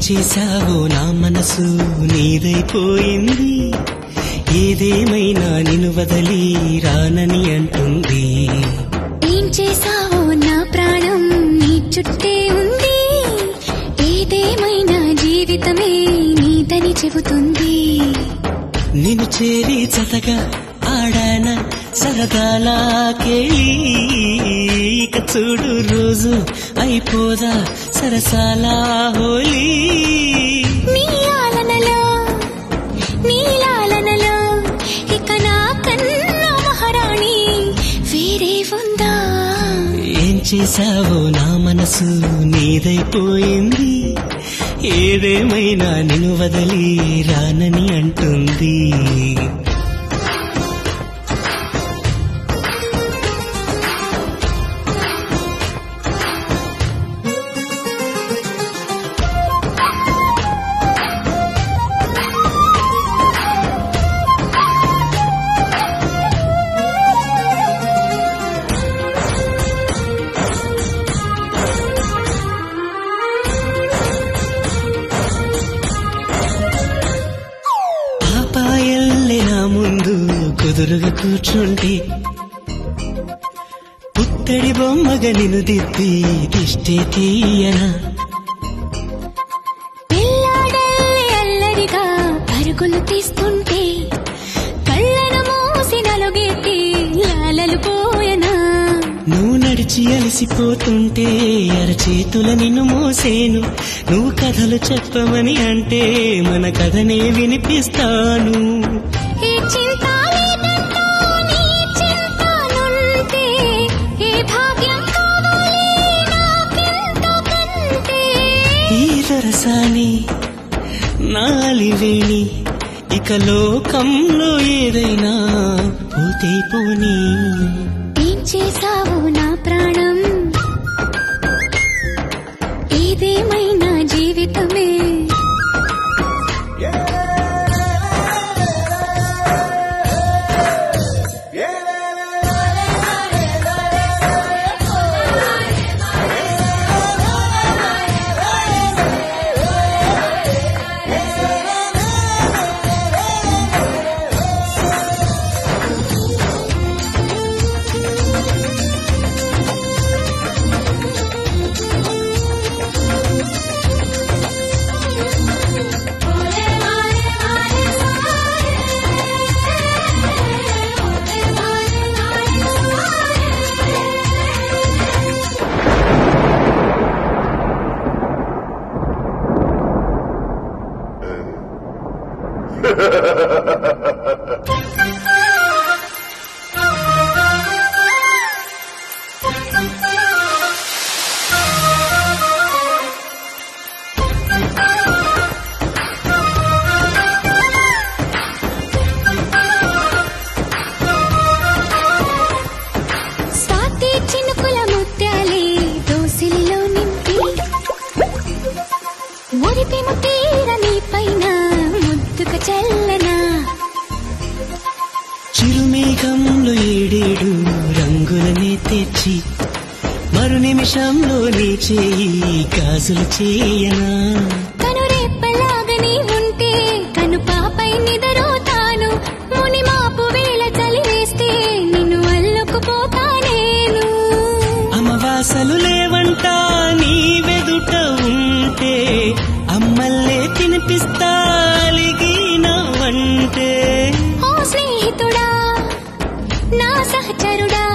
చేశావో నా మనసు నీదైపోయింది ఏదేమైనా నిన్ను వదలి రానని అంటుంది ఏం చేసావో నా ప్రాణం నీ చుట్టే ఉంది ఏదేమైనా జీవితమే నీదని చెబుతుంది నిన్ను చేరి చతగా ఆడాన సరదాలా కేళి ఇక చూడు రోజు అయిపోదా సరసాలా హోలీ నీ ఆలనలో నీ లాలనలో ఇక నా కన్నా మహారాణి వేరే ఉందా ఏం చేశావో నా మనసు నీదైపోయింది ఏదేమైనా నిన్ను వదలి రానని అంటుంది పాపాయల్లే నా ముందు కుదురుగా కూర్చుంటే పుత్తడి బొమ్మగా నిన్ను దిద్ది దిష్టే తీయనా పిల్లాడల్లే అల్లరిగా పరుగులు తీస్తుంటే కళ్ళను మూసి నలుగెత్తి లాలలు పోయనా నువ్వు నడిచి అలసిపోతుంటే అరచేతుల నిన్ను మోసేను నువ్వు కథలు చెప్పమని అంటే మన కథనే వినిపిస్తాను ఏ చింత లేదంటూ నీ చింతనుంటే ఏ భాగ్యం కావాలి నాకెంతో కంటే ఈ దొరసాని నాలివేణి ఇక లోకంలో ఏదైనా పోతే పోనీ ఏం చేసావు నా ప్రాణం ఏదేమైనా జీవితమే స్వాతి చినుకుల ముత్యాలే దోసిలిలో నింపి మురిపెము తీర నీ పైన ముద్దుక చల్లనా చిరుమేఘంలో ఏడేడు రంగులనే తెచ్చి మరు నిమిషంలో నీ చేయి గాజులు చేయనా కను రేపలాగని ఉంటే కను పాపై నిదరోతాను ముని మాపు వేళ చలి వేస్తే నిన్ను అల్లుకుపోతా నేను అమవాసలు లేవంట నీ వెదుట ఉంటే అమ్మల్లే తినిపిస్తాలిగినవంటే ఓ స్నేహితుడా నా సహచరుడా